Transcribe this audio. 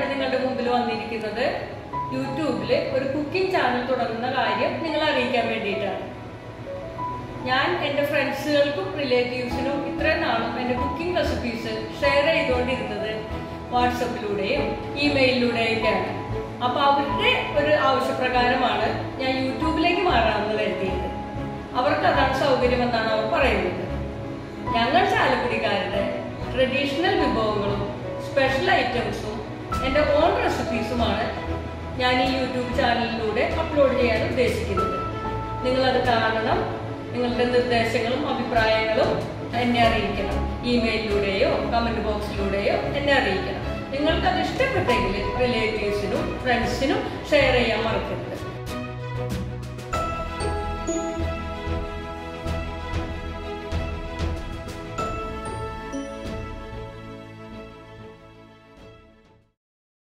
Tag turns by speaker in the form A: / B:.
A: നിങ്ങളുടെ മുമ്പിൽ വന്നിരിക്കുന്നത് യൂട്യൂബിൽ ഒരു കുക്കിംഗ് ചാനൽ തുടങ്ങുന്ന കാര്യം നിങ്ങളെ അറിയിക്കാൻ വേണ്ടിയിട്ടാണ് ഞാൻ എൻ്റെ ഫ്രണ്ട്സുകൾക്കും റിലേറ്റീവ്സിനും ഇത്രയും നാളും എൻ്റെ കുക്കിംഗ് റെസിപ്പീസ് ഷെയർ ചെയ്തുകൊണ്ടിരുന്നത് വാട്സപ്പിലൂടെയും ഇമെയിലിലൂടെയൊക്കെയാണ് അപ്പോൾ അവരുടെ ഒരു ആവശ്യപ്രകാരമാണ് ഞാൻ യൂട്യൂബിലേക്ക് മാറാമെന്ന് കരുതിയത് അവർക്ക് അതാണ് സൗകര്യമെന്നാണ് അവർ പറയുന്നത് ഞങ്ങൾ ചാലക്കുടിക്കാരുടെ ട്രഡീഷണൽ വിഭവങ്ങളും സ്പെഷ്യൽ ഐറ്റംസും എൻ്റെ ഓൺ റെസിപ്പീസുമാണ് ഞാൻ ഈ യൂട്യൂബ് ചാനലിലൂടെ അപ്ലോഡ് ചെയ്യാൻ ഉദ്ദേശിക്കുന്നത് നിങ്ങളത് കാണണം നിങ്ങളുടെ നിർദ്ദേശങ്ങളും അഭിപ്രായങ്ങളും എന്നെ അറിയിക്കണം ഇമെയിലിലൂടെയോ കമന്റ് ബോക്സിലൂടെയോ എന്നെ അറിയിക്കണം നിങ്ങൾക്ക് അത് ഇഷ്ടപ്പെട്ടെങ്കിൽ റിലേറ്റീവ്സിനും ഫ്രണ്ട്സിനും ഷെയർ ചെയ്യാൻ മറക്കരുത്